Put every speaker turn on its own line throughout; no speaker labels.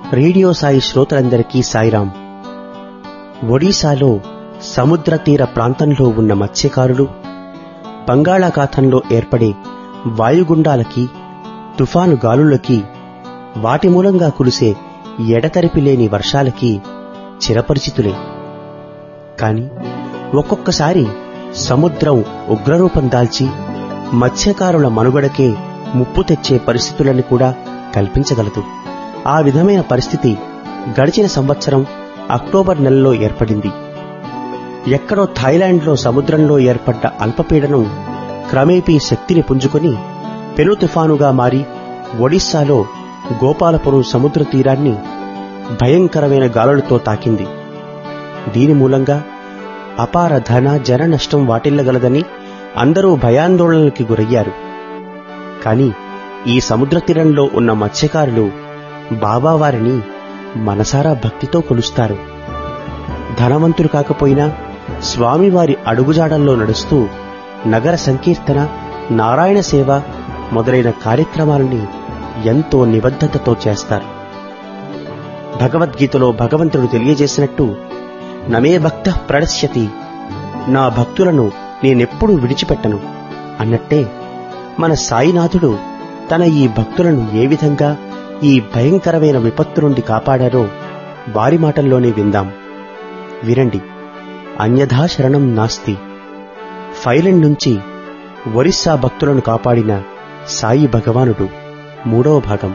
Radio Sai శ్రోతలందరికీ సాయిరాం ఒడిశాలో సముద్ర తీర ప్రాంతంలో ఉన్న మత్స్యకారులు బంగాళాఖాతంలో ఏర్పడే వాయుగుండాలకి తుఫాను గాలులకి వాటి మూలంగా కురిసే ఎడతెరిపి లేని వర్షాలకి చిరపరిచితులే కాని ఒక్కొక్కసారి సముద్రం ఉగ్రరూపం దాల్చి మత్స్యకారుల మనుగడకే ముప్పు తెచ్చే పరిస్థితులను కూడా కల్పించగలదు ఆ విధమైన పరిస్థితి గడిచిన సంవత్సరం అక్టోబర్ నెలలో ఏర్పడింది ఎక్కడో థాయిలాండ్లో సముద్రంలో ఏర్పడ్డ అల్పపీడనం క్రమేపీ శక్తిని పుంజుకొని పెను తుఫానుగా మారి ఒడిశాలో గోపాలపురం సముద్ర తీరాన్ని భయంకరమైన గాలులతో తాకింది దీని మూలంగా అపార ధన జన నష్టం వాటిల్లగలదని అందరూ భయాందోళనలకి గురయ్యారు కాని ఈ సముద్ర తీరంలో ఉన్న మత్స్యకారులు బాబావారిని మనసారా భక్తితో కొలుస్తారు ధనవంతులు కాకపోయినా స్వామివారి అడుగుజాడల్లో నడుస్తూ నగర సంకీర్తన నారాయణ సేవ మొదలైన కార్యక్రమాలని ఎంతో నిబద్ధతతో చేస్తారు భగవద్గీతలో భగవంతుడు తెలియజేసినట్టు నమే భక్త ప్రణశ్యతి నా భక్తులను నేనెప్పుడూ విడిచిపెట్టను అన్నట్టే మన సాయినాథుడు తన ఈ భక్తులను ఏ విధంగా ఈ భయంకరమైన విపత్తు నుండి కాపాడారో వారి మాటల్లోనే విందాం వినండి అన్యథా శరణం నాస్తి ఫైలెండ్ నుంచి ఒరిస్సా భక్తులను కాపాడిన సాయి భగవానుడు మూడవ భాగం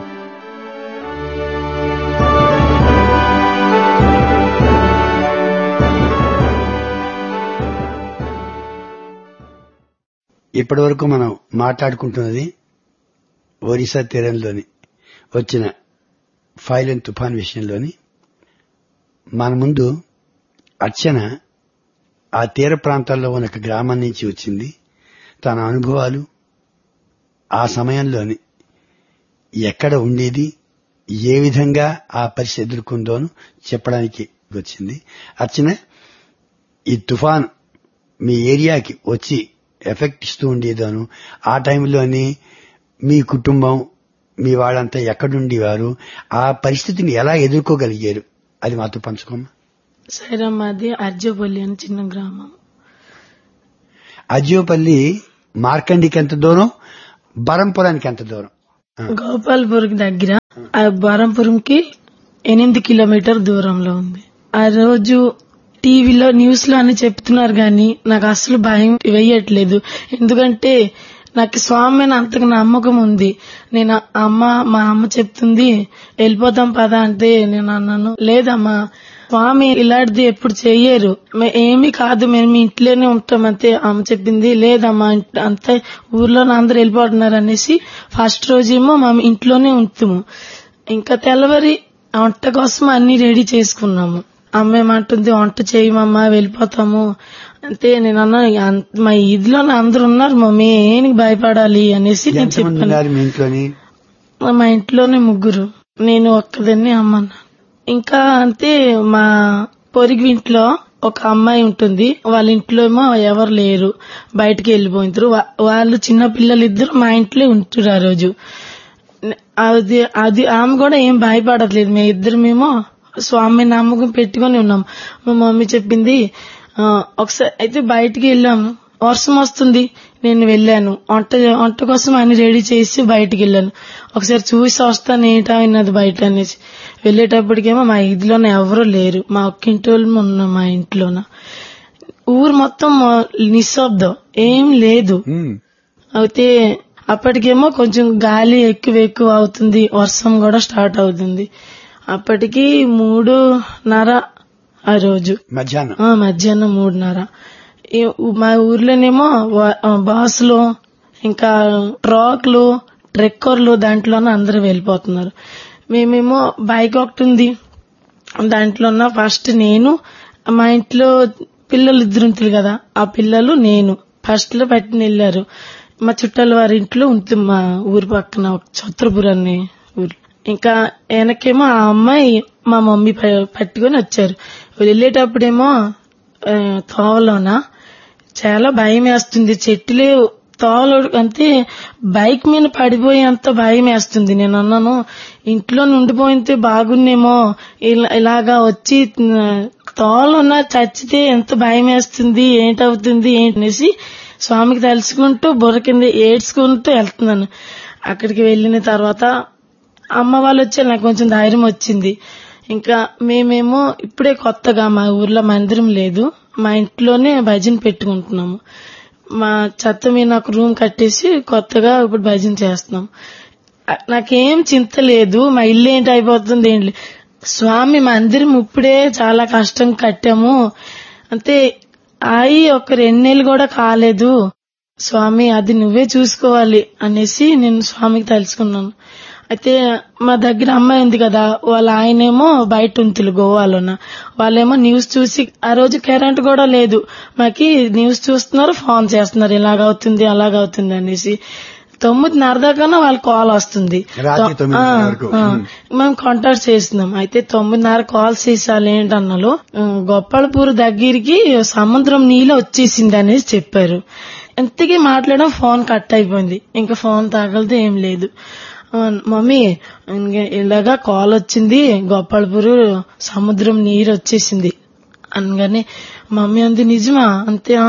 ఇప్పటి వరకు మనం మాట్లాడుకుంటున్నది ఒరిస్సా తీరంలోని వచ్చిన ఫైలెన్ తుఫాన్ విషయంలోని మన ముందు అర్చన ఆ తీర ప్రాంతాల్లో ఉన్న ఒక గ్రామం నుంచి వచ్చింది తన అనుభవాలు ఆ సమయంలోని ఎక్కడ ఉండేది ఏ విధంగా ఆ పరిస్థితి ఎదుర్కొందోను చెప్పడానికి వచ్చింది అర్చన ఈ తుఫాన్ మీ ఏరియాకి వచ్చి ఎఫెక్ట్ ఇస్తూ ఉండేదాను ఆ టైంలోని మీ కుటుంబం మీ వాళ్ళంతా ఎక్కడుండేవారు ఆ పరిస్థితిని ఎలా ఎదుర్కోగలిగారు అది మాతో పంచుకోమా
సైరామ్ మాది అర్జోపల్లి అని చిన్న గ్రామం
అజ్యోపల్లి మార్కండికి ఎంత దూరం బరంపురానికి ఎంత దూరం
గోపాల్పూర్ దగ్గర ఆ బారంపురంకి ఎనిమిది కిలోమీటర్ దూరంలో ఉంది ఆ రోజు టీవీలో న్యూస్ లో అని చెప్తున్నారు గాని నాకు అసలు భయం వేయట్లేదు ఎందుకంటే నాకు స్వామి మీద అంతగా నమ్మకం ఉంది నేను అమ్మ మా అమ్మ చెప్తుంది వెళ్ళిపోతాం పదా అంటే నేను అన్నాను లేదమ్మా స్వామి ఇలాంటిది ఎప్పుడు చెయ్యరు మే- ఏమీ కాదు మేము మీ ఇంట్లోనే ఉంటాం అంతే అమ్మ చెప్పింది లేదమ్మా ఇంట్- అంతే ఊర్లో అందరు వెళ్ళిపోతున్నారు అనేసి ఫస్ట్ రోజేమో మా ఇంట్లోనే ఉంటాము ఇంకా తెల్లవారి వంట కోసం అన్ని రెడీ చేసుకున్నాము అమ్మ ఏమంటుంది వంట చేయమమ్మా వెళ్ళిపోతాము అంతే నేను అన్నా "అన్- మా ఇదిలో అందరు ఉన్నారు మమ్మీ ఏనికి భయపడాలి అనేసి నేను
ఎంతమంది
చెప్పాను
ఉన్నారు మీ ఇంట్లోని
మా ఇంట్లోనే ముగ్గురు నేను ఒక్కదాన్ని అమ్మన్నా ఇంకా అంతే మా పొరుగు ఇంట్లో ఒక అమ్మాయి ఉంటుంది వాళ్ళ ఇంట్లో ఏమో ఎవరు లేరు బయటికి వెళ్ళిపోయినారు వా- వాళ్ళు చిన్న పిల్లలు ఇద్దరు మా ఇంట్లో ఉంటున్నారు ఆ రోజు అది అది ఆమె కూడా ఏం భయపడట్లేదు మేము ఇద్దరమేమో స్వామి నమ్మకం పెట్టుకొని ఉన్నాం మా మమ్మీ చెప్పింది ఆ, ఒకసారి అయితే బయటికి వెళ్ళాము వర్షం వస్తుంది నేను వెళ్ళాను వంట వంట కోసం అన్ని రెడీ చేసి బయటికి వెళ్ళాను ఒకసారి చూసి వస్తాను ఏంటా అన్నది బయట అనేసి వెళ్ళేటప్పటికేమో మా ఇదిలోనే ఎవరూ లేరు మా ఒక్క ఇంటి వాళ్ళు ఉన్నాం మా ఇంట్లోన ఊరు మొత్తం నిశ్శబ్దం ఏం లేదు
ఉమ్.
అయితే అప్పటికేమో కొంచెం గాలి ఎక్కువ ఎక్కువ అవుతుంది వర్షం కూడా స్టార్ట్ అవుతుంది అప్పటికి మూడున్నర ఆ రోజు
మధ్యాహ్నం
ఆ, మధ్యాహ్నం మూడున్నర ఈ ఊ- మా ఊర్లోనేమో వా- ఆ, బస్సులు ఇంకా ట్రాక్లు ట్రెక్కర్లు దాంట్లోనే అందరూ వెళ్ళిపోతున్నారు మేమేమో బైక్ ఒకటి ఉంది దాంట్లో ఉన్న ఫస్ట్ నేను మా ఇంట్లో పిల్లలు ఇద్దరు ఉంటారు కదా ఆ పిల్లలు నేను ఫస్ట్ లో పట్టిన వెళ్ళారు మా చుట్టాల వారి ఇంట్లో ఉంటుంది మా ఊరు పక్కన ఒక ఛత్రపురం అనే ఊరు ఇంకా వెనకేమో ఆ అమ్మాయి మా మమ్మీ ప- పట్టుకొని వచ్చారు వెళ్ళేటప్పుడేమో ఆ, తోవలోన చాలా భయం వేస్తుంది చెట్టులే తోవలో అంటే బైక్ మీద పడిపోయేంత భయం వేస్తుంది నేను అన్నాను ఇంట్లో ఉండిపోయితే బాగున్నేమో ఇలా- ఇలాగా వచ్చి తోలున్న చచ్చితే ఎంత భయం వేస్తుంది ఏంటవుతుంది ఏంటనేసి స్వామికి తలుచుకుంటూ బుర్ర కింద ఏడ్చుకుంటూ వెళ్తున్నాను అక్కడికి వెళ్ళిన తర్వాత అమ్మ వాళ్ళు వచ్చి నాకు కొంచెం ధైర్యం వచ్చింది ఇంకా మేమేమో ఇప్పుడే కొత్తగా మా ఊర్లో మందిరం లేదు మా ఇంట్లోనే భజన పెట్టుకుంటున్నాము మా చెత్త మీద నాకు రూమ్ కట్టేసి కొత్తగా ఇప్పుడు భజన చేస్తున్నాం అ- నాకేం చింత లేదు మా ఇల్లు ఏంటి అయిపోతుంది ఏంటి లేదు. స్వామి మందిరం ఇప్పుడే చాలా కష్టం కట్టాము అంతే అయి ఒక రెండు నెలలు కూడా కాలేదు స్వామి అది నువ్వే చూసుకోవాలి అనేసి నేను స్వామికి తలుచుకున్నాను అయితే మా దగ్గర అమ్మాయి ఉంది కదా వాళ్ళ ఆయనేమో బయట ఉంతులు గోవాలోన వాళ్ళేమో న్యూస్ చూసి ఆ రోజు కరెంట్ కూడా లేదు మాకి న్యూస్ చూస్తున్నారు ఫోన్ చేస్తున్నారు ఇలాగవుతుంది అలాగవుతుంది అనేసి తొమ్మిదిన్నర దాకా వాళ్ళ కాల్ వస్తుంది
రాత్రి తొమ్మిదిన్నర వరకు.
ఆ, మేము కాంటాక్ట్ చేస్తున్నాం అయితే తొమ్మిదిన్నర కాల్ చేసాలి ఏంటన్నలో గొప్పలపూర్ దగ్గరికి సముద్రం నీళ్ళు వచ్చేసింది అనేసి చెప్పారు ఎంతకీ మాట్లాడడం ఫోన్ కట్ అయిపోయింది ఇంకా ఫోన్ తగలదు ఏం లేదు ఆ, మమ్మీ ఇంక ఇలాగా కాల్ వచ్చింది గోపాలపూర్ సముద్రం నీరు వచ్చేసింది అనగానే మమ్మీ అంది నిజమా అంతే ఆ.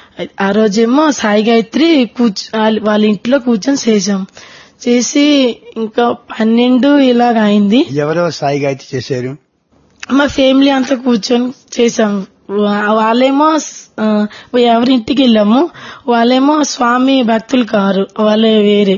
ఆ రోజేమో సాయి గాయత్రి కూర్చు వాళ్ళ- వాళ్ళ ఇంట్లో కూర్చొని చేసాం చేసి ఇంకా పన్నెండు ఇలాగ అయింది
ఎవరెవరు సాయి గాయత్రి చేశారు
మా ఫ్యామిలీ అంతా కూర్చొని చేసాం వా- వాళ్ళేమో ఆ, ఎవరింటికి వెళ్ళాము వాళ్ళేమో స్వామి భక్తులు కారు వాళ్ళే వేరే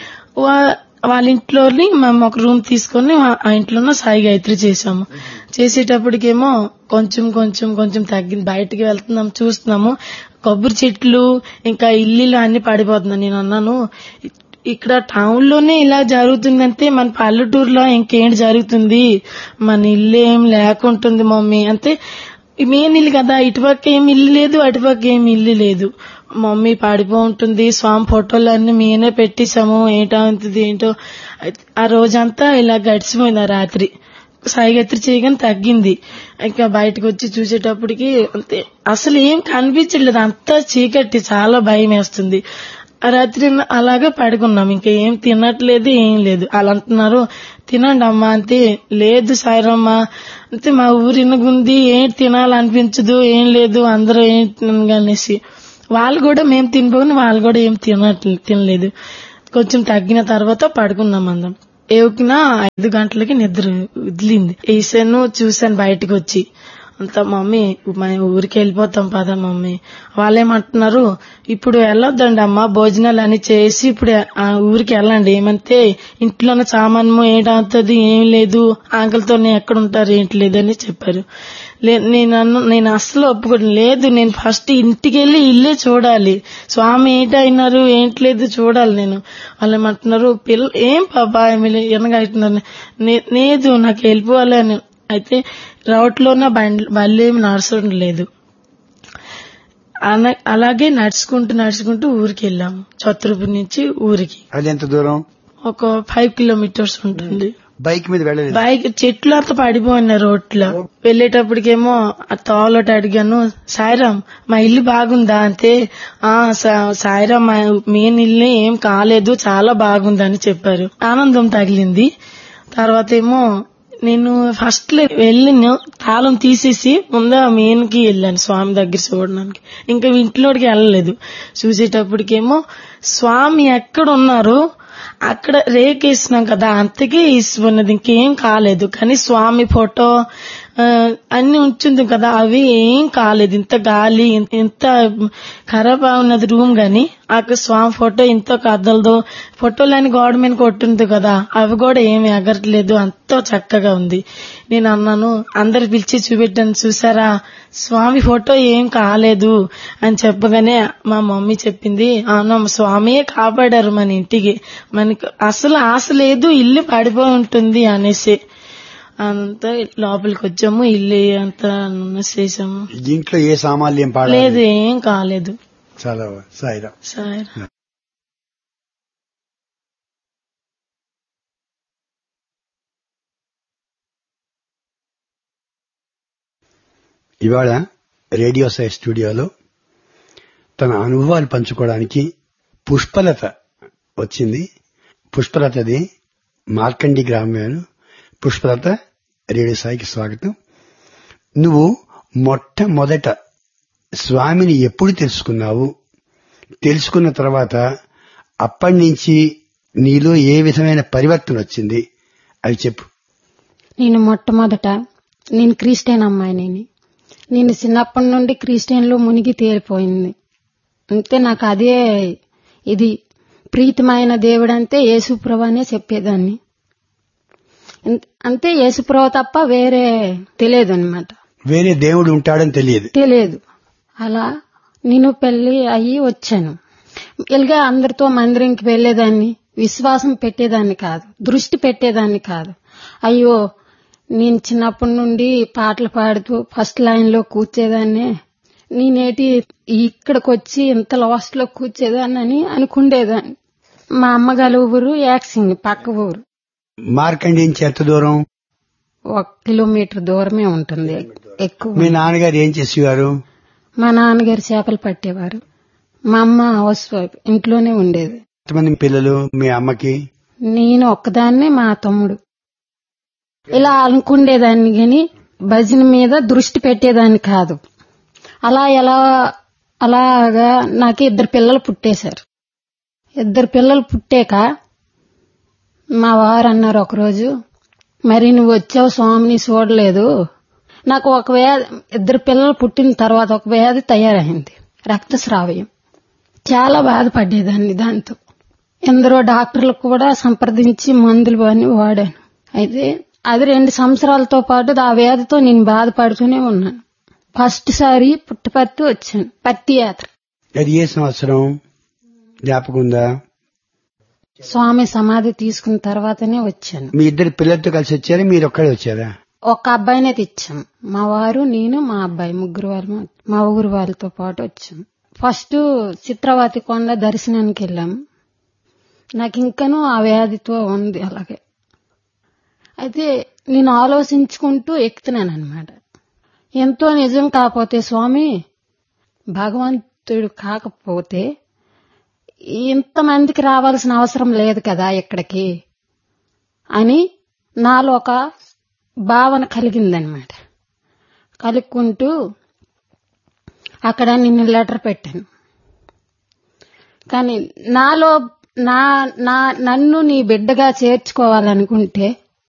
వా- వాళ్ళ ఇంట్లోని మేము ఒక రూమ్ తీసుకొని ఆ- ఆ ఇంట్లోనే సాయి గాయత్రి చేసాము చేసేటప్పటికేమో కొంచెం కొంచెం కొంచెం తగ్గింది బయటికి వెళ్తున్నాం చూస్తున్నాము కొబ్బరి చెట్లు ఇంకా ఇల్లు అన్ని పడిపోతున్నాయి నేను అన్నాను ఇక్కడ టౌన్ లోనే ఇలా జరుగుతుందంటే మన పల్లెటూరులో ఇంకేంటి జరుగుతుంది మన ఇల్లు ఏం లేకుంటుంది మమ్మీ అంటే మెయిన్ ఇల్లు కదా ఇటుపక్క ఏం ఇల్లు లేదు అటుపక్క ఏం ఇల్లు లేదు మమ్మీ పడిపో ఉంటుంది స్వామి ఫోటోలు అన్ని మేనే పెట్టేశాము ఏంటో అవుతుంది ఏంటో అయితే ఆ రోజంతా ఇలా గడిచిపోయింది ఆ రాత్రి సాయిగత్రి చేయగానే తగ్గింది ఇంకా బయటకు వచ్చి చూసేటప్పటికి అంతే అసలు ఏం కనిపించట్లేదు అంతా చీకటి చాలా భయం వేస్తుంది ఆ రాత్రి అలాగే పడుకున్నాం ఇంకా ఏం తినట్లేదు ఏం లేదు వాళ్ళు అంటున్నారు తినండి అమ్మా అంతే లేదు సాయిరమ్మ అంతే మా ఊరి ఇనుగుంది ఏం తినాలనిపించదు ఏం లేదు అందరూ ఏం తినగనేసి వాళ్ళు కూడా మేము తినిపోయి వాళ్ళు కూడా ఏం తినట్లేదు తినలేదు కొంచెం తగ్గిన తర్వాత పడుకున్నాం అందం ఏవుకినా ఐదు గంటలకి నిద్ర వదిలింది వేసాను చూశాను బయటకు వచ్చి అంత మమ్మీ మన ఊరికి వెళ్ళిపోతాం పదా మమ్మీ వాళ్ళేమంటున్నారు ఇప్పుడు వెళ్ళొద్దండి అమ్మ భోజనాలు అని చేసి ఇప్పుడు ఆ ఊరికి వెళ్ళండి ఏమంటే ఇంట్లోనే సామాను ఏంటవుతుంది ఏం లేదు ఆకలితో ఎక్కడ ఉంటారు ఏంటి లేదని చెప్పారు లే- నేను అన్న నేను అస్సలు ఒప్పుకోను లేదు నేను ఫస్ట్ ఇంటికి వెళ్ళి ఇల్లే చూడాలి స్వామి ఏంటైనారు ఏంటి లేదు చూడాలి నేను వాళ్ళు ఏమంటున్నారు పిల్ల ఏం పాపా ఎనగైతున్నారు లేదు నాకు వెళ్ళిపోవాలి అని అయితే రోడ్లోన బండి బళ్ళు ఏమి నడచడం లేదు అన- అలాగే నడుచుకుంటూ నడుచుకుంటూ ఊరికి వెళ్ళాము చతురపు నుంచి ఊరికి
అది ఎంత దూరం
ఒక ఫైవ్ కిలోమీటర్స్ ఉంటుంది
బైక్ మీద వెళ్ళలేదు
బైక్ చెట్లు అంతా పడిపోయినాయి రోడ్లో వెళ్ళేటప్పటికేమో ఆ తోలట అడిగాను సాయిరామ్ మా ఇల్లు బాగుందా అంతే ఆ సా- సాయిరామ్ మా మెయిన్ ఇల్లు ఏం కాలేదు చాలా బాగుందని చెప్పారు ఆనందం తగిలింది తర్వాత ఏమో నేను ఫస్ట్ వెళ్ళి తాళం తీసేసి ముందు ఆ మెయిన్ కి వెళ్ళాను స్వామి దగ్గర చూడడానికి ఇంకా ఇంట్లోకి వెళ్ళలేదు చూసేటప్పటికేమో స్వామి ఎక్కడ ఉన్నారో అక్కడ రేకేసినాం కదా అంతకే ఇస్తున్నది ఇంకేం కాలేదు కానీ స్వామి ఫోటో ఆ, అన్ని ఉంచుంది కదా అవి ఏం కాలేదు ఇంత గాలి ఇంత ఖరాబ్ ఉన్నది రూమ్ గాని అక్కడ స్వామి ఫోటో ఇంత కదలదు ఫోటోలని గోడ మీద కొట్టుంది కదా అవి కూడా ఏమి ఎగరట్లేదు అంత చక్కగా ఉంది నేను అన్నాను అందరు పిలిచి చూపెట్టాను చూసారా స్వామి ఫోటో ఏం కాలేదు అని చెప్పగానే మా మమ్మీ చెప్పింది అవును స్వామియే కాపాడారు మన ఇంటికి మనకు అసలు ఆశ లేదు ఇల్లు పడిపోయి ఉంటుంది అనేసి అంతా లోపలికి వచ్చాము ఇల్లు అంతా చేసాము
దీంట్లో ఏ సామాన్యం పాడాలి
లేదు ఏం కాలేదు
చాలా సాయిరా
సరే
ఇవాళ రేడియో సై స్టూడియోలో తన అనుభవాలు పంచుకోవడానికి పుష్పలత వచ్చింది పుష్పలతది మార్కండి గ్రామం పుష్పలత రేడియో సాయికి స్వాగతం నువ్వు మొట్టమొదట స్వామిని ఎప్పుడు తెలుసుకున్నావు తెలుసుకున్న తర్వాత అప్పటి నుంచి నీలో ఏ విధమైన పరివర్తన వచ్చింది అవి చెప్పు
నేను మొట్టమొదట నేను క్రిస్టియన్ అమ్మాయిని నేను చిన్నప్పటి నుండి క్రిస్టియన్లో మునిగి తేలిపోయింది అంతే నాకు అదే ఇది ప్రీతమైన దేవుడు అంతే యేసుప్రభు అనే చెప్పేదాన్ని అంత- అంతే యేసుప్రభు తప్ప వేరే తెలియదు అనమాట
వేరే దేవుడు ఉంటాడని తెలియదు
తెలియదు అలా నేను పెళ్లి అయ్యి వచ్చాను ఇలాగా అందరితో మందిరంకి వెళ్లేదాన్ని విశ్వాసం పెట్టేదాన్ని కాదు దృష్టి పెట్టేదాన్ని కాదు అయ్యో నేను చిన్నప్పటి నుండి పాటలు పాడుతూ ఫస్ట్ లైన్ లో కూర్చేదాన్నే నేనేటి ఇక్కడికి వచ్చి ఇంత లాస్ట్ లో కూర్చేదాన్ని అని అనుకుండేదాన్ని మా అమ్మగారి ఊరు యాక్సింగ్ పక్క ఊరు
మార్కండి నుంచి ఎంత దూరం
ఒక కిలోమీటర్ దూరమే ఉంటుంది ఎక్కువ
మీ నాన్నగారు ఏం చేసేవారు
మా నాన్నగారు చేపలు పట్టేవారు మా అమ్మ హౌస్ వైఫ్ ఇంట్లోనే ఉండేది
ఎంతమంది పిల్లలు మీ అమ్మకి
నేను ఒక్కదాన్నే మా తమ్ముడు ఇలా అనుకుండేదాన్ని గాని భజన మీద దృష్టి పెట్టేదాన్ని కాదు అలా ఎలా అలాగా నాకు ఇద్దరు పిల్లలు పుట్టేశారు ఇద్దరు పిల్లలు పుట్టాక మా వారు అన్నారు ఒకరోజు మరి నువ్వు వచ్చావు స్వామిని చూడలేదు నాకు ఒక వ్యాధి ఇద్దరు పిల్లలు పుట్టిన తర్వాత ఒక వ్యాధి తయారైంది రక్తస్రావయం చాలా బాధపడేదాన్ని దాంతో ఎందరో డాక్టర్లు కూడా సంప్రదించి మందులు అని వాడాను అయితే అది రెండు సంవత్సరాలతో పాటు ఆ వ్యాధితో నేను బాధపడుతూనే ఉన్నాను ఫస్ట్ సారి పుట్టపర్తి వచ్చాను పత్తి యాత్ర
అది ఏ సంవత్సరం జ్ఞాపకం ఉందా
స్వామి సమాధి తీసుకున్న తర్వాతనే వచ్చాను
మీ ఇద్దరు పిల్లలతో కలిసి వచ్చారా మీరు ఒక్కడే వచ్చారా
ఒక అబ్బాయినే తెచ్చాం మా వారు నేను మా అబ్బాయి ముగ్గురు వాళ్ళు మా ఊరు వాళ్ళతో పాటు వచ్చాం ఫస్ట్ చిత్రవతి కొండ దర్శనానికి వెళ్ళాం నాకు ఇంకనూ ఆ వ్యాధితో ఉంది అలాగే అయితే నేను ఆలోచించుకుంటూ ఎక్కుతున్నాను అనమాట ఎంతో నిజం కాకపోతే స్వామి భగవంతుడు కాకపోతే ఇంతమందికి రావాల్సిన అవసరం లేదు కదా ఇక్కడికి అని నాలో ఒక భావన కలిగిందనమాట కలుక్కుంటూ అక్కడ నిన్ను లెటర్ పెట్టాను కానీ నాలో నా నా నన్ను నీ బిడ్డగా చేర్చుకోవాలనుకుంటే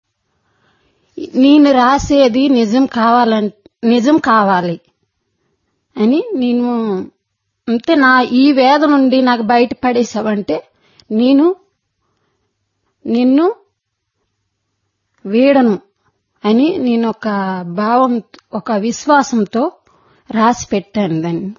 నేను రాసేది నిజం కావాలని నిజం కావాలి అని నేను అంతే నా ఈ వేద నుండి నాకు బయట పడేసావంటే నేను నిన్ను వీడను అని నేను ఒక భావం ఒక విశ్వాసంతో రాసి పెట్టాను దాన్ని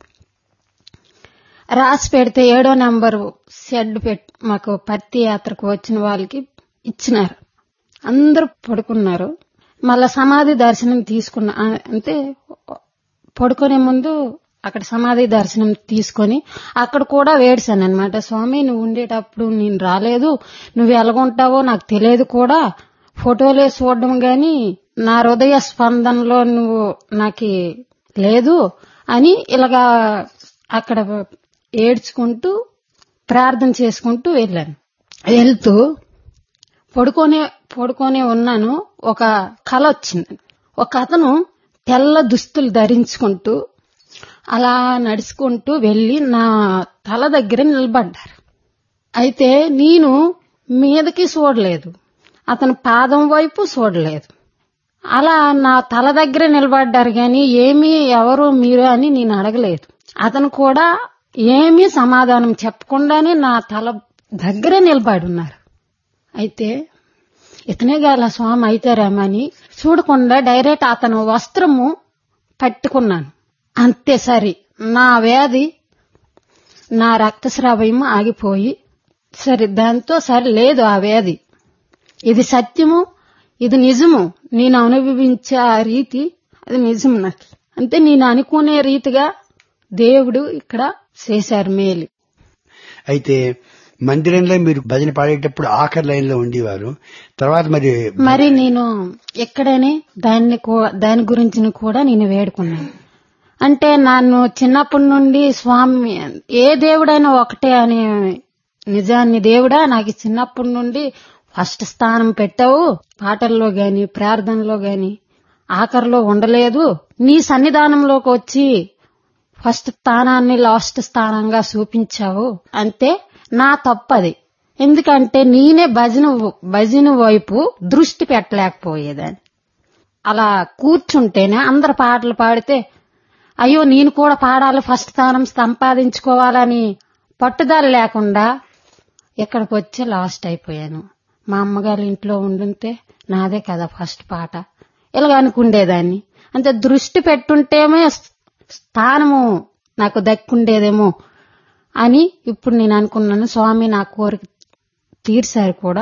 రాసి పెడితే ఏడో నంబరు షెడ్ పెట్ మాకు పత్తి యాత్రకు వచ్చిన వాళ్ళకి ఇచ్చినారు అందరూ పడుకున్నారు మళ్ళా సమాధి దర్శనం తీసుకున్న ఆ- అంటే పడుకునే ముందు అక్కడ సమాధి దర్శనం తీసుకొని అక్కడ కూడా వేడిసాను అనమాట స్వామి నువ్వు ఉండేటప్పుడు నేను రాలేదు నువ్వు ఎలాగుంటావో నాకు తెలియదు కూడా ఫోటోలే చూడడం గాని నా హృదయ స్పందనలో నువ్వు నాకు లేదు అని ఇలాగా అక్కడ ఏడ్చుకుంటూ ప్రార్థన చేసుకుంటూ వెళ్ళాను వెళ్తూ పడుకోనే పడుకోనే ఉన్నాను ఒక కల వచ్చింది ఒక అతను తెల్ల దుస్తులు ధరించుకుంటూ అలా నడుచుకుంటూ వెళ్లి నా తల దగ్గర నిలబడ్డారు అయితే నేను మీదకి చూడలేదు అతని పాదం వైపు చూడలేదు అలా నా తల దగ్గర నిలబడ్డారు గాని ఏమీ ఎవరు మీరు అని నేను అడగలేదు అతను కూడా ఏమీ సమాధానం చెప్పకుండానే నా తల దగ్గర నిలబడి ఉన్నారు అయితే ఇతనే గల స్వామి అయితారేమని చూడకుండా డైరెక్ట్ అతను వస్త్రము పట్టుకున్నాను అంతే సరి నా వ్యాధి నా రక్తస్రావయం ఆగిపోయి సరే దాంతో సరే లేదు ఆ వ్యాధి ఇది సత్యము ఇది నిజము నేను అనుభవించే ఆ రీతి అది నిజం నాకు అంటే నేను అనుకునే రీతిగా దేవుడు ఇక్కడ చేశారు మేలు
అయితే మందిరంలో మీరు భజన పాడేటప్పుడు ఆఖరి లైన్ లో ఉండేవారు తర్వాత మరి
మరి నేను ఎక్కడనే దాన్ని కూ- దాని గురించి కూడా నేను వేడుకున్నాను అంటే నన్ను చిన్నప్పటి నుండి స్వామి ఏ దేవుడైనా ఒకటే అనే నిజాన్ని దేవుడా నాకు చిన్నప్పటి నుండి ఫస్ట్ స్థానం పెట్టావు పాటల్లో గాని ప్రార్థనలో గాని ఆఖరిలో ఉండలేదు నీ సన్నిధానంలోకి వచ్చి ఫస్ట్ స్థానాన్ని లాస్ట్ స్థానంగా చూపించావు అంతే నా తప్పది ఎందుకంటే నేనే భజన భజన వైపు దృష్టి పెట్టలేకపోయేదాన్ని అలా కూర్చుంటేనే అందరు పాటలు పాడితే అయ్యో నేను కూడా పాడాలి ఫస్ట్ స్థానం సంపాదించుకోవాలని పట్టుదల లేకుండా ఇక్కడికి వచ్చి లాస్ట్ అయిపోయాను మా అమ్మగారి ఇంట్లో ఉండుంటే నాదే కదా ఫస్ట్ పాట ఇలాగ అనుకుండేదాన్ని అంటే దృష్టి పెట్టుంటేమే స్థానము నాకు దక్కుండేదేమో అని ఇప్పుడు నేను అనుకున్నాను స్వామి నా కోరిక తీర్చారు కూడా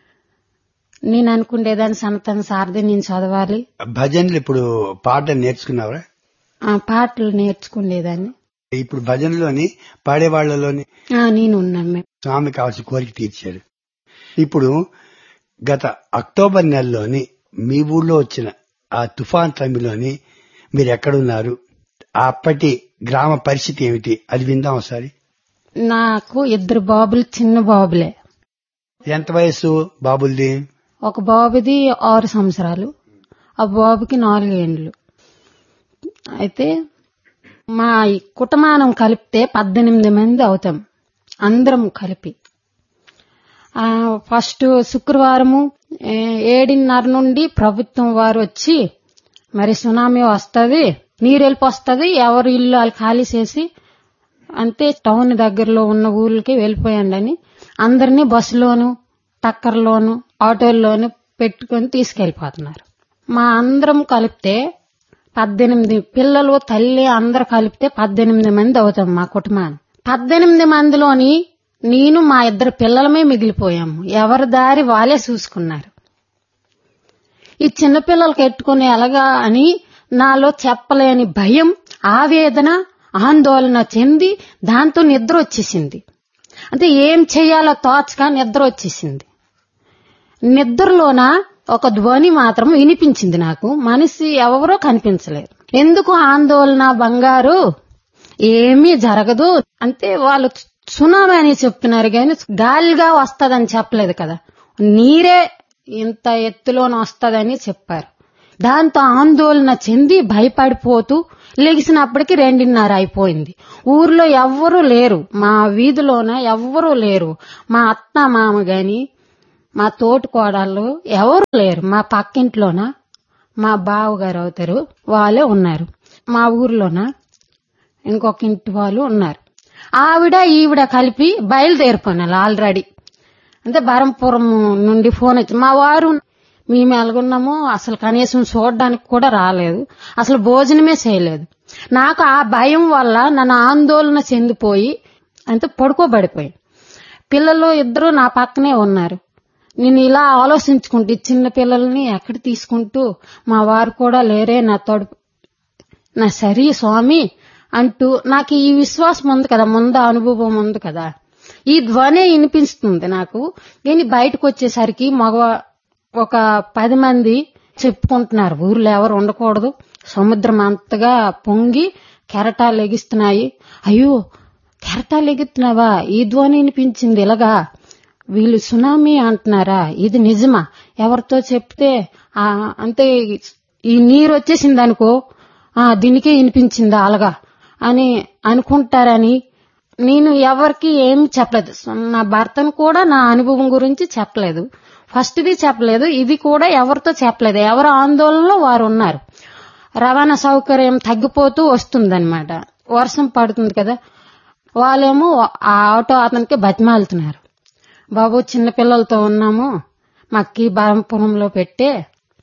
నేను అనుకుండేదాన్ని సనతన సారథి నేను చదవాలి
భజనలు ఇప్పుడు పాట నేర్చుకున్నావరా
ఆ పాటలు నేర్చుకునేదాన్ని
ఇప్పుడు భజనలోని పాడేవాళ్లలోని
ఆ, నేను ఉన్నాను మేడం
స్వామి కావాల్సిన కోరిక తీర్చాడు ఇప్పుడు గత అక్టోబర్ నెలలోని మీ ఊళ్ళో వచ్చిన ఆ తుఫాన్ టైంలోని మీరు ఎక్కడున్నారు ఆ అప్పటి గ్రామ పరిస్థితి ఏమిటి అది విందాం ఒకసారి
నాకు ఇద్దరు బాబులు చిన్న బాబులే
ఎంత వయసు బాబుల్ది
ఒక బాబుది ఆరు సంవత్సరాలు ఆ బాబుకి నాలుగేండ్లు అయితే మా ఈ కుటుంబానం కలిపితే పద్దెనిమిది మంది అవుతాం అందరం కలిపి ఆ, ఫస్ట్ శుక్రవారము ఏ, ఏడున్నర నుండి ప్రభుత్వం వారు వచ్చి మరి సునామీ వస్తుంది నీరు వెళ్ళి వస్తుంది ఎవరు ఇల్లు వాళ్ళు ఖాళీ చేసి అంతే టౌన్ దగ్గరలో ఉన్న ఊర్లకి వెళ్ళిపోయండి అని అందరినీ బస్సులోను టక్కర్లోను ఆటోల్లోను పెట్టుకొని తీసుకెళ్లిపోతున్నారు మా అందరం కలిపితే పద్దెనిమిది పిల్లలు తల్లి అందరు కలిపితే పద్దెనిమిది మంది అవుతాం మా కుటుంబాన్ని పద్దెనిమిది మందిలోని నేను మా ఇద్దరు పిల్లలమే మిగిలిపోయాము ఎవరి దారి వాళ్ళే చూసుకున్నారు ఈ చిన్నపిల్లలకి ఎట్టుకుని ఎలాగా అని నాలో చెప్పలేని భయం ఆవేదన ఆందోళన చెంది దాంతో నిద్ర వచ్చేసింది అంటే ఏం చేయాలో తోచక నిద్ర వచ్చేసింది నిద్రలోన ఒక ధ్వని మాత్రం వినిపించింది నాకు మనిషి ఎవరో కనిపించలేదు ఎందుకు ఆందోళన బంగారు ఏమీ జరగదు అంటే వాళ్ళు సునామీ అని చెప్తున్నారు కానీ గాలిగా వస్తదని చెప్పలేదు కదా నీరే ఇంత ఎత్తులోన వస్తదని చెప్పారు దాంతో ఆందోళన చెంది భయపడిపోతూ లెగిసినప్పటికి రెండున్నర అయిపోయింది ఊర్లో ఎవ్వరూ లేరు మా వీధిలోన ఎవ్వరూ లేరు మా అత్త మామ గాని మా తోటి కోడళ్ళు ఎవరు లేరు మా పక్కింట్లోన మా బావగారు అవుతారు వాళ్ళే ఉన్నారు మా ఊర్లోన ఇంకొక ఇంటి వాళ్ళు ఉన్నారు ఆవిడ ఈవిడ కలిపి బయలుదేరిపోయినారు ఆల్రెడీ అంటే బరంపురం నుండి ఫోన్ వచ్చి మా వారు మేము ఎలాగున్నామో అసలు కనీసం చూడడానికి కూడా రాలేదు అసలు భోజనమే చేయలేదు నాకు ఆ భయం వల్ల నన్ను ఆందోళన చెందిపోయి అంటే పడుకోబడిపోయి పిల్లలు ఇద్దరు నా పక్కనే ఉన్నారు నేను ఇలా ఆలోచించుకుంటూ ఈ చిన్న పిల్లల్ని ఎక్కడ తీసుకుంటూ మా వారు కూడా లేరే నా తోడు నా సరి స్వామి అంటూ నాకు ఈ విశ్వాసం ఉంది కదా ముందు అనుభవం ఉంది కదా ఈ ధ్వనే వినిపిస్తుంది నాకు కానీ బయటకు వచ్చేసరికి మగ ఒక పది మంది చెప్పుకుంటున్నారు ఊర్లో ఎవరు ఉండకూడదు సముద్రం అంతగా పొంగి కెరటాలు ఎగిస్తున్నాయి అయ్యో కెరటాలు ఎగుతున్నావా ఈ ధ్వని వినిపించింది ఇలాగా వీళ్ళు సునామీ అంటున్నారా ఇది నిజమా ఎవరితో చెప్తే ఆ అంతే ఈ నీరు వచ్చేసింది అనుకో ఆ దీనికే వినిపించిందా అలాగా అని అనుకుంటారని నేను ఎవరికి ఏమి చెప్పలేదు సో నా భర్తను కూడా నా అనుభవం గురించి చెప్పలేదు ఫస్ట్ది చెప్పలేదు ఇది కూడా ఎవరితో చెప్పలేదు ఎవరి ఆందోళనలో వారు ఉన్నారు రవాణా సౌకర్యం తగ్గిపోతూ వస్తుందన్నమాట వర్షం పడుతుంది కదా వాళ్ళేమో ఆ ఆటో అతనికి బతిమాలుతున్నారు బాబు చిన్న పిల్లలతో ఉన్నాము మక్కి బరంపురంలో పెట్టే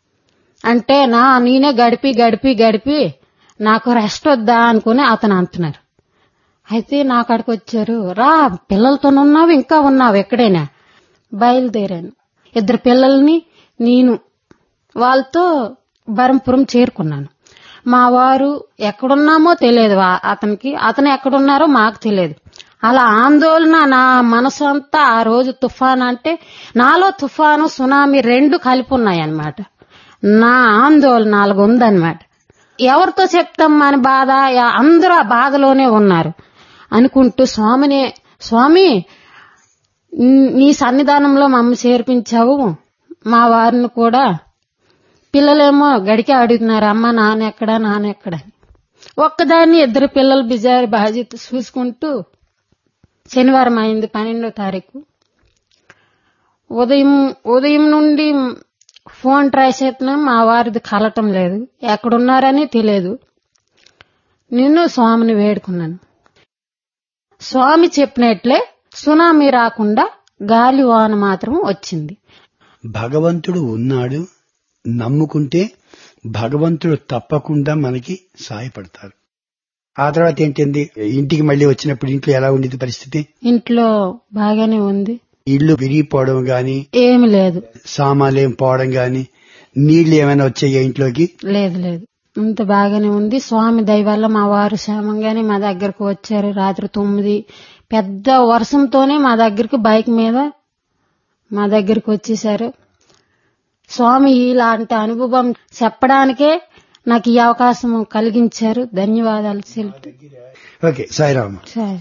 అంటే నా నేనే గడిపి గడిపి గడిపి నాకు రెస్ట్ వద్దా అనుకుని అతను అంటున్నారు అయితే నా కాడికి వచ్చారు రా పిల్లలతో ఉన్నావు ఇంకా ఉన్నావు ఎక్కడైనా బయలుదేరాను ఇద్దరు పిల్లల్ని నేను వాళ్ళతో బరంపురం చేరుకున్నాను మా వారు ఎక్కడున్నామో తెలియదు ఆ- అతనికి అతను ఎక్కడున్నారో మాకు తెలియదు అలా ఆందోళన నా మనసు అంతా ఆ రోజు తుఫాన్ అంటే నాలో తుఫాను సునామీ రెండు కలిపి ఉన్నాయన్నమాట నా ఆందోళన నాలుగు ఉందన్నమాట ఎవరితో చెప్తాం మన బాధ యా- అందరూ ఆ బాధలోనే ఉన్నారు అనుకుంటూ స్వామినే స్వామి నీ- నీ సన్నిధానంలో మమ్మల్ని చేర్పించావు మా వారిని కూడా పిల్లలేమో గడికి అడుగుతున్నారు అమ్మ నాన్న ఎక్కడా నాన్న ఎక్కడా అని. ఒక్కదాన్ని ఇద్దరు పిల్లలు బిజారి బాధ్యత చూసుకుంటూ శనివారం అయింది పన్నెండో తారీఖు ఉదయం ఉదయం నుండి ఫోన్ ట్రై చేస్తున్నా మా వారిది కలటం లేదు ఎక్కడున్నారని తెలియదు నిన్ను స్వామిని వేడుకున్నాను స్వామి చెప్పినట్లే సునామీ రాకుండా గాలి వాన మాత్రం వచ్చింది
భగవంతుడు ఉన్నాడు నమ్ముకుంటే భగవంతుడు తప్పకుండా మనకి సహాయపడతారు ఆ తర్వాత ఏంటింది ఇంటికి మళ్ళీ వచ్చినప్పుడు ఇంట్లో ఎలా ఉండేది పరిస్థితి
ఇంట్లో బాగానే ఉంది
ఇల్లు విరిగిపోవడం గాని
ఏమి లేదు
సామాన్లు ఏం పోవడం గాని నీళ్లు ఏమైనా వచ్చాయా ఇంట్లోకి
లేదు లేదు అంత బాగానే ఉంది స్వామి దయ వల్ల మా వారు క్షేమంగానే మా దగ్గరకు వచ్చారు రాత్రి తొమ్మిది పెద్ద వర్షంతోనే మా దగ్గరికి బైక్ మీద మా దగ్గరికి వచ్చేసారు స్వామి ఇలాంటి అనుభవం చెప్పడానికే నాకు ఈ అవకాశం కలిగించారు ధన్యవాదాలు సెల్ట్
ఓకే సాయిరామ్
సరే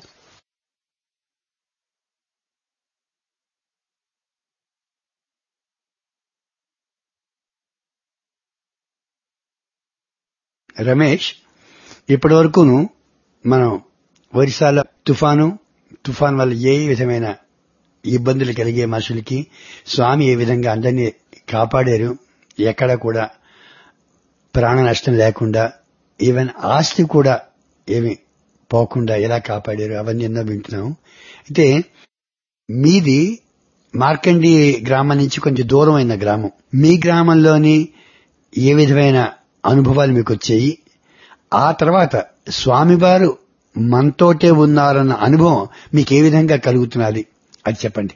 రమేష్ ఇప్పటి వరకును మనం ఒరిస్సాలో తుఫాను తుఫాన్ వల్ల ఏ విధమైన ఇబ్బందులు కలిగే మనుషులకి స్వామి ఏ విధంగా అందరినీ కాపాడారు ఎక్కడ కూడా ప్రాణ నష్టం లేకుండా ఈవెన్ ఆస్తి కూడా ఏమి పోకుండా ఎలా కాపాడారు అవన్నీ ఎన్నో వింటున్నాం అయితే మీది మార్కండి గ్రామం నుంచి కొంచెం దూరం అయిన గ్రామం మీ గ్రామంలోని ఏ విధమైన అనుభవాలు మీకు వచ్చాయి ఆ తర్వాత స్వామివారు మనతోటే ఉన్నారన్న అనుభవం మీకు ఏ విధంగా కలుగుతున్నది అది చెప్పండి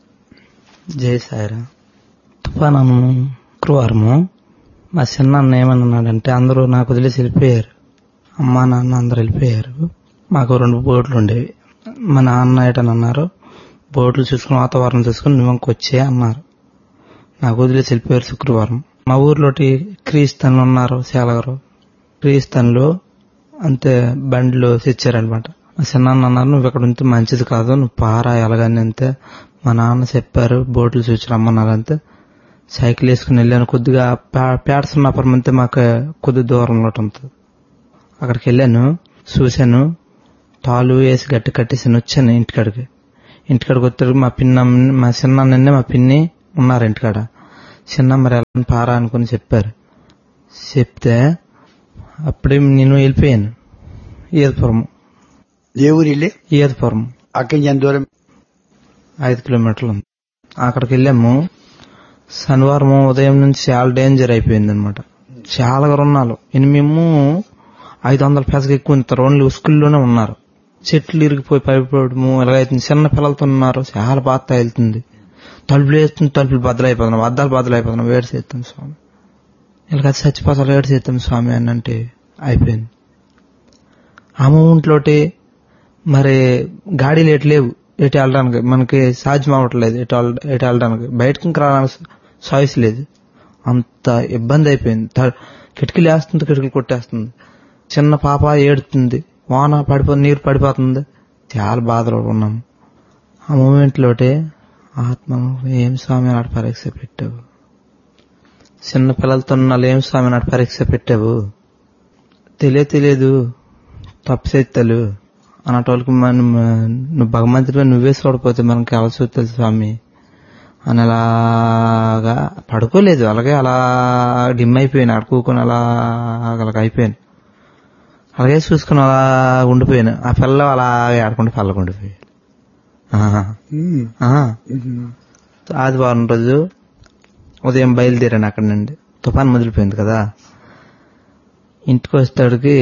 జై సాయిరా తుఫాను శుక్రవారము మా చిన్న అన్న ఏమన్నాడంటే అందరూ నాకు వదిలేసి వెళ్ళిపోయారు అమ్మ నాన్న అందరు వెళ్ళిపోయారు మాకు రెండు బోట్లు ఉండేవి మా నాన్న ఏటనన్నారు బోట్లు చూసుకుని వాతావరణం చూసుకుని నువ్వుకి వచ్చే అన్నారు నాకు వదిలేసి వెళ్ళిపోయారు శుక్రవారం మా ఊర్లోటి క్రీస్తన్లు ఉన్నారు శాలగారు క్రీస్తన్లు అంతే బండ్లు తెచ్చారనమాట మా చిన్నాన్న అన్నారు నువ్వు ఇక్కడ ఉంటే మంచిది కాదు నువ్వు పారా ఎలాగని అంతే మా నాన్న చెప్పారు బోట్లు చూసి రమ్మన్నారు అంతే సైకిల్ వేసుకుని వెళ్ళాను కొద్దిగా పేడసున్నపురం అంతే మాకు కొద్ది దూరంలో ఉంటుంది అక్కడికి వెళ్ళాను చూశాను తాలు వేసి గట్టి కట్టేసి వచ్చాను ఇంటికాడికి ఇంటికాడికి వచ్చాడు మా పిన్న మా చిన్న నిన్నే మా పిన్ని ఉన్నారు ఇంటికాడ చిన్న మరి ఎలా పారా అనుకుని చెప్పారు చెప్తే అప్పుడే నేను వెళ్ళిపోయాను ఈదపురం
ఏ ఊరు వెళ్ళి
ఈదపురం
అక్కడి నుంచి ఎంత దూరం
ఐదు కిలోమీటర్లు ఉంది అక్కడికి వెళ్ళాము శనివారం ఉదయం నుంచి చాలా డేంజర్ అయిపోయింది అనమాట చాలా రుణాలు ఇన్ని మేము ఐదు వందల పెసగా ఎక్కువ ఉంటారు ఓన్లీ ఉసుకుల్లోనే ఉన్నారు చెట్లు ఇరిగిపోయి పడిపోవడము ఎలాగైతుంది చిన్న పిల్లలతో ఉన్నారు చాలా బాధ తగులుతుంది తలుపులు వేస్తుంది తలుపులు బద్దలైపోతున్నాం అద్దాలు బద్దలైపోతున్నాం వేడి చేస్తాం స్వామి ఇలా చచ్చిపోతారు వేడి చేస్తాం స్వామి అని అంటే అయిపోయింది అమౌంట్లోటి మరి గాడీలు ఎటు లేవు ఎటు వెళ్ళడానికి మనకి సాధ్యం అవ్వట్లేదు ఎటు వెళ్ళ- ఎటు వెళ్ళడానికి బయటకి ఇంకా రావడానికి చాయిస్ లేదు అంత ఇబ్బంది అయిపోయింది త- కిటికీలు వేస్తుంది కిటికీలు కొట్టేస్తుంది చిన్న పాప ఏడుతుంది వాన పడిపో నీరు పడిపోతుంది చాలా బాధలో ఉన్నాం ఆ మూమెంట్ లోటే ఆత్మ ఏం స్వామి నాటి పరీక్ష పెట్టావు చిన్న పిల్లలతో ఉన్న ఏం స్వామి నాటి పరీక్ష పెట్టావు తెలియ తెలియదు తప్పు చేస్తాలు అన్నటోళ్ళకి మనం నువ్వు భగవంతుడిగా నువ్వే చూడపోతే మనకి ఎలా చూస్తుంది స్వామి అని అలాగా పడుకోలేదు అలాగే అలా డిమ్ అయిపోయాను అడుకోకొని అలా అలాగ అయిపోయాను అలాగే చూసుకుని అలా ఉండిపోయాను ఆ పిల్ల అలాగే ఆడుకుంటూ పల్లకుండిపోయాడు
ఉమ్, ఉమ్.
ఆదివారం రోజు ఉదయం బయలుదేరాను అక్కడి నుండి తుఫాన్ మొదలిపోయింది కదా ఇంటికి వచ్చేటడికి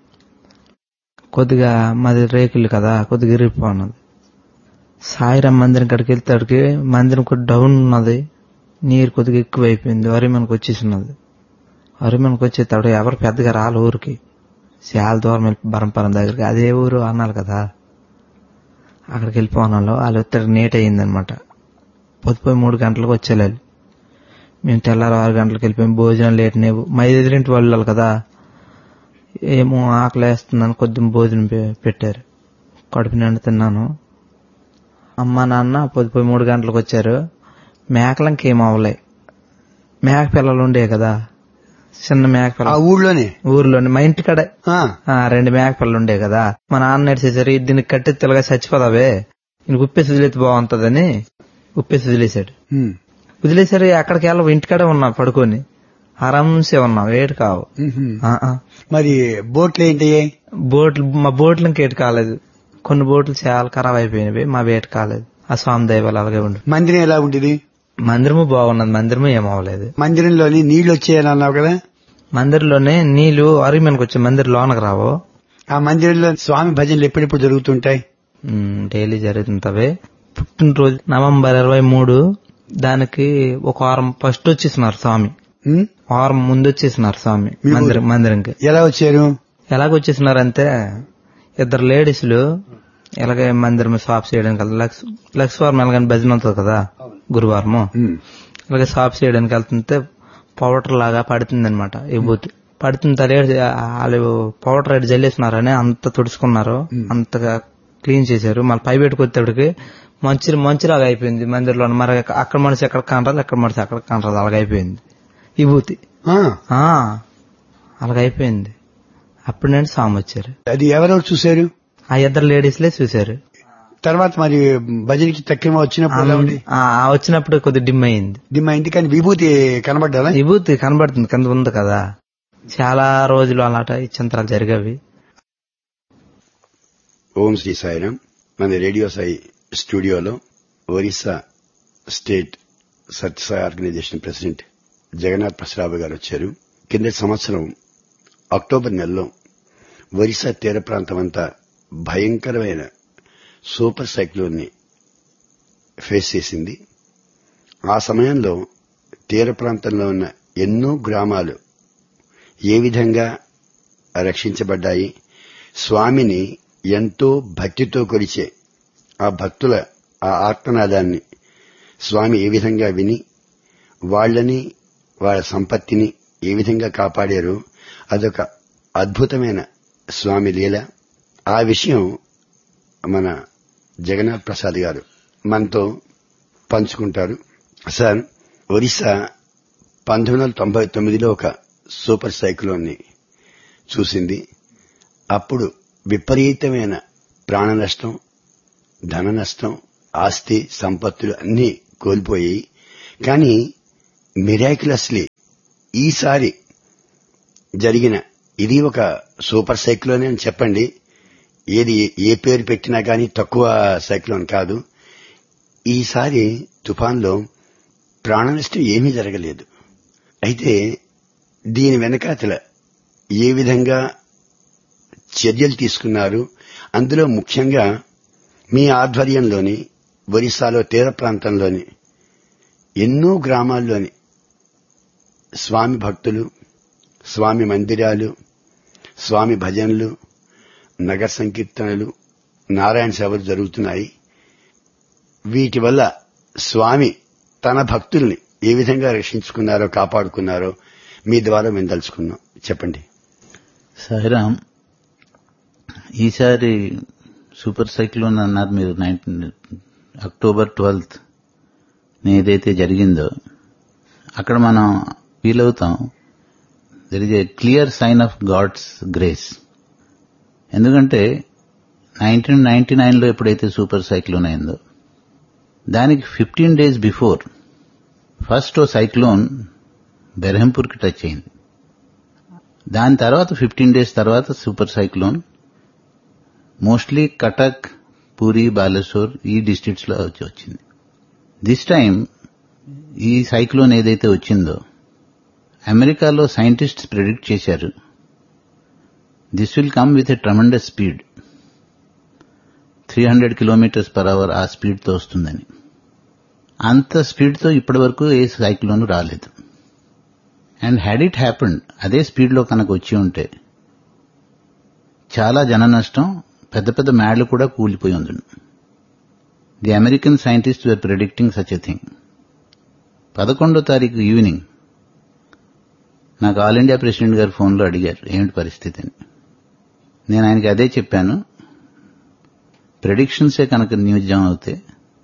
కొద్దిగా మాది రేకులు కదా కొద్దిగా ఇరిగిపోన్నది సాయిరాం మందిరం కాడికి వెళ్తాడికి మందిరం కొద్ది డౌన్ ఉన్నది నీరు కొద్దిగా ఎక్కువ అయిపోయింది వరి మనకు వచ్చేసి ఉన్నది వరి మనకు వచ్చేటప్పుడు ఎవరు పెద్దగా రాలి ఊరికి చాలా దూరం వెళ్ళి బరంపురం దగ్గరికి అదే ఊరు అన్నారు కదా అక్కడికి వెళ్ళిపోనాలో వాళ్ళు వచ్చేటడికి నేట్ అయ్యిందనమాట పొద్దుపోయి మూడు గంటలకు వచ్చేయాలి మేము తెల్లారు ఆరు గంటలకు వెళ్ళిపోయాం భోజనం లేట్ నేవు మా ఎదురింటి వాళ్ళు కదా ఏమో ఆకలి వేస్తుందని కొద్దిగా భోజనం పె- పెట్టారు కడుపు నిండా తిన్నాను అమ్మ నాన్న పొద్దుపోయి మూడు గంటలకు వచ్చారు మేకలంకి ఏం అవ్వలే మేక పిల్లలు ఉండే కదా చిన్న మేక
ఆ
పిల్లలు
ఊళ్ళోనే
ఊర్లోని మా ఇంటికాడే
ఆ,
ఆ, రెండు మేక పిల్లలు ఉండే కదా మా నాన్న నడిచేసారు దీనికి కట్టి తెల్లగా చచ్చిపోదావే ఇంక ఉప్పేసి వదిలేతే బాగుంటదని ఉప్పేసి వదిలేశాడు
ఉమ్,
వదిలేసారు అక్కడికి వెళ్ళవు ఇంటికాడే ఉన్నా పడుకొని ఆరాంసే ఉన్నా వేడి కావు
ఉహుం.
ఆ, ఆ.
మరి బోట్లు ఏంటి
బోట్లు మా బోట్లు ఇంకేటి కాలేదు కొన్ని బోట్లు చాలా ఖరాబ్ అయిపోయినవి మా వేట కాలేదు ఆ స్వామి దైవాలు అలాగే ఉండు
మందిరం ఎలా ఉంటుంది
మందిరము బాగున్నది మందిరము ఏమవలేదు
మందిరంలోని నీళ్లు వచ్చాయని అన్నావు కదా
మందిరంలోనే నీళ్లు అరిమేనకు వచ్చే మందిరం లోనకు రావు
ఆ మందిరంలో స్వామి భజనలు ఎప్పుడెప్పుడు జరుగుతుంటాయి
ఉమ్, డైలీ జరుగుతుంటవి పుట్టినరోజు నవంబర్ ఇరవై మూడు దానికి ఒక వారం ఫస్ట్ వచ్చేసినారు స్వామి
ఉమ్,
వారం ముందు వచ్చేసినారు స్వామి
మీ ఊరు?
మందిరం మందిరంకి
ఎలా వచ్చారు
ఎలాగొచ్చేసినారంటే ఇద్దరు లేడీస్లు ఎలాగే మందిరం షాప్ చేయడానికి వెళ్తారు లక్స్ లక్స్ వారం ఎలాగని భజన ఉంటుంది కదా గురువారము
ఉమ్,
అలాగే షాప్ చేయడానికి వెళ్తుంటే పౌడర్ లాగా పడుతుంది అనమాట విభూతి పడుతుంది తలే వాళ్ళు పౌడర్ రెడ్ జల్లేసినారని అంత తుడుచుకున్నారు అంతగా క్లీన్ చేశారు మళ్ళీ పై పెట్టుకొచ్చేటికి మంచి మంచిలాగా అయిపోయింది మందిరంలో మరి అక్కడ మనిషి ఎక్కడ కానరాదు ఎక్కడ మనిషి అక్కడ కానరాదు అలాగ అయిపోయింది విభూతి
ఆ,
ఆ అలాగైపోయింది అప్పుడు నేను స్వామి వచ్చారు
అది ఎవరెవరు చూశారు
ఆ ఇద్దరు లేడీస్లే చూశారు
తర్వాత మరి భజనకి తక్కువ వచ్చినప్పుడు ఎలా ఉంది
ఆ ఆ వచ్చినప్పుడు కొద్దిగా డిమ్ అయింది
దిమ్మ ఇంటికని విభూతి కనబడ్డా
విభూతి కనబడుతుంది కింద ఉంది కదా చాలా రోజులు అలాట ఇచ్చంతరాలు జరిగేవి
ఓం శ్రీ సాయిరామ్ మన రేడియో సాయి స్టూడియోలో Orissa state Sathya Sai organisation president Jagannath Prasad garu వచ్చారు కిందటి సంవత్సరం అక్టోబర్ నెలలో ఒరిస్సా తీర ప్రాంతం అంతా భయంకరమైన సూపర్ సైక్లోన్ ని ఫేస్ చేసింది ఆ సమయంలో తీర ప్రాంతంలో ఉన్న ఎన్నో గ్రామాలు ఏ విధంగా రక్షించబడ్డాయి స్వామిని ఎంతో భక్తితో కొలిచే ఆ భక్తుల ఆ ఆర్తనాదాన్ని స్వామి ఏ విధంగా విని వాళ్ళని వాళ్ళ సంపత్తిని ఏ విధంగా కాపాడారో అదొక అద్భుతమైన స్వామి లీల ఆ విషయం మన జగన్నాథ్ ప్రసాద్ గారు మనతో పంచుకుంటారు సార్ ఒరిస్సా పంతొమ్మిది వందల తొంభై తొమ్మిదిలో ఒక సూపర్ సైక్లోన్ ని చూసింది అప్పుడు విపరీతమైన ప్రాణ నష్టం ధన నష్టం ఆస్తి సంపత్తులు అన్నీ కోల్పోయి కానీ మిరాక్యులస్లీ ఈసారి జరిగిన ఇది ఒక సూపర్ సైక్లోన్ అని చెప్పండి ఏది ఏ పేరు పెట్టినా కానీ తక్కువ సైక్లోన్ కాదు ఈసారి తుఫాన్లో ప్రాణ నష్టం ఏమీ జరగలేదు అయితే దీని వెనకాతల ఏ విధంగా చర్యలు తీసుకున్నారు అందులో ముఖ్యంగా మీ ఆధ్వర్యంలోని ఒరిస్సాలో తీర ప్రాంతంలోని ఎన్నో గ్రామాల్లోని స్వామి భక్తులు స్వామి మందిరాలు స్వామి భజనలు నగర సంకీర్తనలు నారాయణ సేవలు జరుగుతున్నాయి వీటి వల్ల స్వామి తన భక్తుల్ని ఏ విధంగా రక్షించుకున్నారో కాపాడుకున్నారో మీ ద్వారా మేము తలుచుకున్నాం చెప్పండి
సాయిరామ్ ఈసారి సూపర్ సైక్లోన్ అన్నారు మీరు నైన్టీన్ అక్టోబర్ ట్వెల్త్ ఏదైతే జరిగిందో అక్కడ మనం ఫీల్ అవుతాం there is a clear sign of God's grace ఎందుకంటే నైన్టీన్ నైన్టీ నైన్లో ఎప్పుడైతే సూపర్ సైక్లోన్ అయిందో దానికి ఫిఫ్టీన్ డేస్ బిఫోర్ ఫస్ట్ ఓ సైక్లోన్ బెరహంపూర్కి టచ్ అయింది దాని తర్వాత ఫిఫ్టీన్ డేస్ తర్వాత super cyclone mostly Cuttack Puri Baleshwar ఈ డిస్ట్రిక్ట్స్ లో వచ్చి వచ్చింది దిస్ టైం ఈ సైక్లోన్ ఏదైతే వచ్చిందో అమెరికాలో సైంటిస్ట్స్ ప్రిడిక్ట్ చేశారు this will come with a tremendous speed three hundred kilometres per hour ఆ స్పీడ్తో వస్తుందని అంత స్పీడ్తో ఇప్పటి వరకు ఏ సైక్లోన్ రాలేదు అండ్ హ్యాడ్ ఇట్ హ్యాపెండ్ అదే స్పీడ్లో కనుక వచ్చి ఉంటే చాలా జన నష్టం పెద్ద పెద్ద మేళ్లు కూడా కూలిపోయి ఉంది the American scientist were predicting such a thing పదకొండో తారీఖు ఈవినింగ్ నాకు ఆల్ ఇండియా ప్రెసిడెంట్ గారు ఫోన్లో అడిగారు ఏమిటి పరిస్థితి అని నేను ఆయనకి అదే చెప్పాను ప్రెడిక్షన్సే కనుక నిజం అవుతే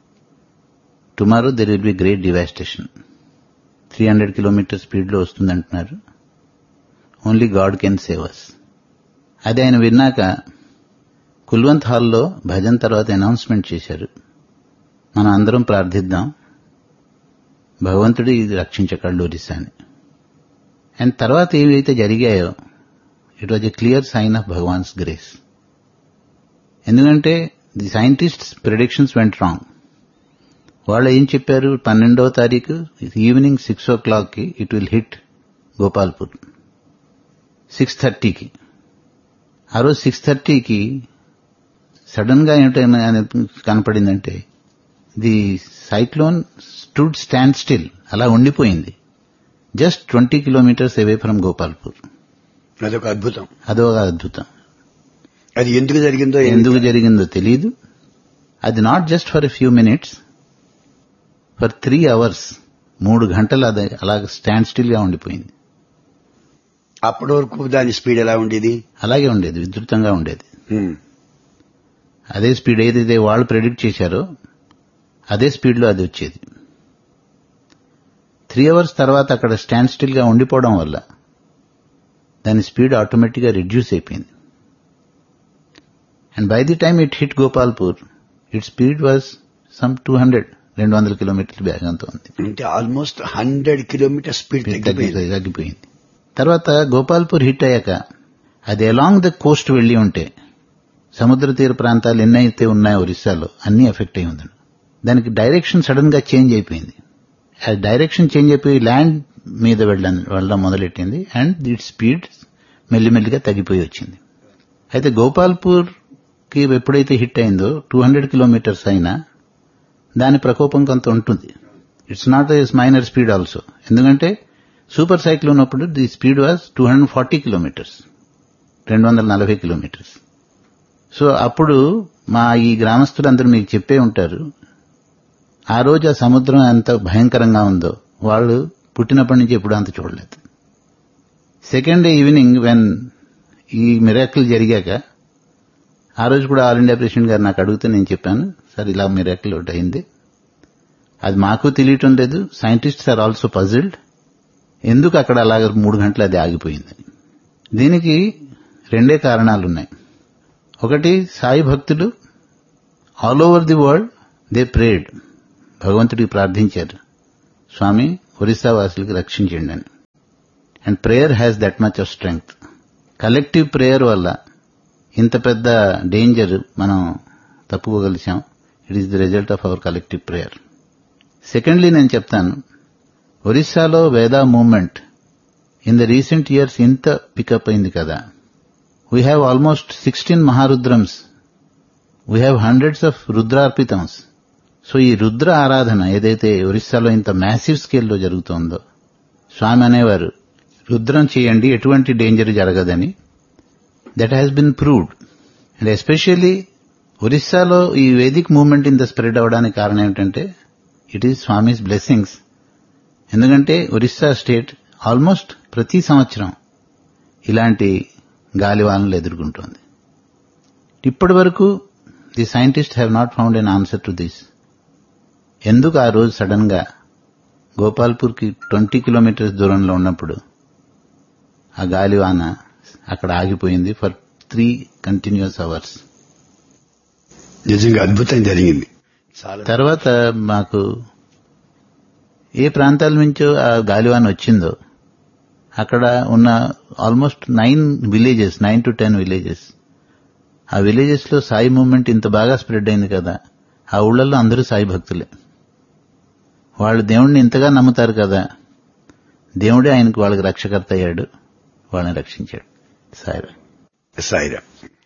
tomorrow there will be great devastation three hundred kilometre స్పీడ్లో వస్తుందంటున్నారు only God can save us అది ఆయన విన్నాక కుల్వంత్ హాల్లో భజన్ తర్వాత అనౌన్స్మెంట్ చేశారు మనం అందరం ప్రార్థిద్దాం భగవంతుడు ఇది రక్షించగలడు ఒరిస్సాని అండ్ తర్వాత ఏవైతే జరిగాయో it was a clear sign of Bhagavan's grace ఎందుకంటే the scientists predictions went wrong వాళ్ళు ఏం చెప్పారు పన్నెండవ తారీఖు ఈవినింగ్ సిక్స్ ఓ క్లాక్కి it will hit Gopalpur six థర్టీకి ఆ రోజు సిక్స్ థర్టీకి సడన్ గా ఏమిటైనా కనపడిందంటే the cyclone stood stand still అలా ఉండిపోయింది just twenty kilometres away from Gopalpur
అదొక అద్భుతం
అదొక అద్భుతం
అది ఎందుకు జరిగిందో ఏం-
ఎందుకు జరిగిందో తెలియదు అది not just for a few minutes for three hours మూడు గంటలు అది అలాగ స్టాండ్ స్టిల్ గా ఉండిపోయింది
అప్పటి వరకు దాని స్పీడ్ ఎలా ఉండేది
అలాగే ఉండేది విద్యుతంగా ఉండేది
హ్మ్.
అదే స్పీడ్ ఏదైతే వాళ్ళు ప్రెడిక్ట్ చేశారో అదే స్పీడ్ లో అది వచ్చేది త్రీ అవర్స్ తర్వాత అక్కడ స్టాండ్ స్టిల్ గా ఉండిపోవడం వల్ల దాని స్పీడ్ ఆటోమేటిక్ గా రిడ్యూస్ అయిపోయింది and by the time it hit Gopalpur it speed was some two hundred రెండు వందల కిలోమీటర్ల వేగంతో ఉంది
అంటే ఆల్మోస్ట్ హండ్రెడ్ కిలోమీటర్ స్పీడ్ తగ్గిపోయింది
తగ్గి- తగ్గిపోయింది తర్వాత గోపాల్పూర్ హిట్ అయ్యాక అది అలాంగ్ ద కోస్ట్ వెళ్లి ఉంటే సముద్ర తీర ప్రాంతాలు ఎన్నైతే ఉన్నాయో ఒరిస్సాలో అన్ని ఎఫెక్ట్ అయి ఉంది దానికి డైరెక్షన్ సడన్ గా చేంజ్ అయిపోయింది ఆ డైరెక్షన్ చేంజ్ అయిపోయి ల్యాండ్ మీద వెళ్ళడం వెళ్ళడం మొదలెట్టింది అండ్ ఇట్ స్పీడ్ మెల్లిమెల్లిగా తగ్గిపోయి వచ్చింది అయితే గోపాల్పూర్ కి ఎప్పుడైతే హిట్ అయిందో టూ హండ్రెడ్ కిలోమీటర్స్ అయినా దాని ప్రకోపం కొంత ఉంటుంది it's not as minor speed also ఎందుకంటే సూపర్ సైక్లోన్ ఉన్నప్పుడు the speed was two hundred forty kilometres రెండు వందల నలభై కిలోమీటర్స్ సో అప్పుడు మా ఈ గ్రామస్తులందరూ మీకు చెప్పే ఉంటారు ఆ రోజు ఆ సముద్రం ఎంత భయంకరంగా ఉందో వాళ్ళు పుట్టినప్పటి నుంచి ఎప్పుడు అంత చూడలేదు సెకండ్ డే ఈవినింగ్ వెన్ ఈ మిరాకిల్ జరిగాక ఆ రోజు కూడా ఆల్ ఇండియా ప్రెసిడెంట్ గారు నాకు అడిగితే నేను చెప్పాను సార్ ఇలా మిరాకిల్ ఒకటి అయింది అది మాకు తెలియటం లేదు సైంటిస్ట్స్ ఆర్ ఆల్సో పజిల్డ్ ఎందుకు అక్కడ అలాగ మూడు గంటలు అది ఆగిపోయిందని దీనికి రెండే కారణాలు ఉన్నాయి ఒకటి సాయి భక్తులు all over the world they prayed భగవంతుడికి ప్రార్థించారు స్వామి ఒరిస్సా వాసులకి రక్షించండి అని and prayer has that much of strength collective prayer వల్ల ఇంత పెద్ద డేంజర్ మనం తప్పుకోగలిసాం it is the result of our collective prayer secondly నేను చెప్తాను ఒరిస్సాలో Veda movement in the recent years ఇంత పికప్ అయింది కదా వీ హ్యావ్ ఆల్మోస్ట్ సిక్స్టీన్ మహారుద్రమ్స్ వీ హ్యావ్ హండ్రెడ్స్ ఆఫ్ రుద్రార్పితమ్స్ సో ఈ రుద్ర ఆరాధన ఏదైతే ఒరిస్సాలో ఇంత మ్యాసివ్ స్కేల్లో జరుగుతోందో స్వామి అనేవారు రుద్రం చేయండి ఎటువంటి డేంజర్ జరగదని that has been proved and especially ఒరిస్సాలో ఈ వేదిక్ మూవ్మెంట్ ఇంత స్ప్రెడ్ అవడానికి కారణం ఏమిటంటే ఇట్ ఈస్ స్వామీస్ బ్లెస్సింగ్స్ ఎందుకంటే ఒరిస్సా స్టేట్ ఆల్మోస్ట్ ప్రతి సంవత్సరం ఇలాంటి గాలివానలు ఎదుర్కొంటోంది ఇప్పటి వరకు the scientist have not found an answer to this ఎందుకు ఆ రోజు సడన్ గా గోపాల్పూర్కి ట్వంటీ కిలోమీటర్స్ దూరంలో ఉన్నప్పుడు ఆ గాలివాన అక్కడ ఆగిపోయింది ఫర్ త్రీ కంటిన్యూస్ అవర్స్
నిజంగా అద్భుతం జరిగింది చాలా
తర్వాత మాకు ఏ ప్రాంతాల నుంచో ఆ గాలివాన వచ్చిందో అక్కడ ఉన్న almost nine villages nine to ten villages ఆ విలేజెస్ లో సాయి మూవ్మెంట్ ఇంత బాగా స్ప్రెడ్ అయింది కదా ఆ ఊళ్ళల్లో అందరూ సాయి భక్తులే వాళ్ళు దేవుణ్ణి ఇంతగా నమ్ముతారు కదా దేవుడే ఆయనకు వాళ్ళకి రక్షకర్త అయ్యాడు వాళ్ళని రక్షించాడు సాయి
సాయిరా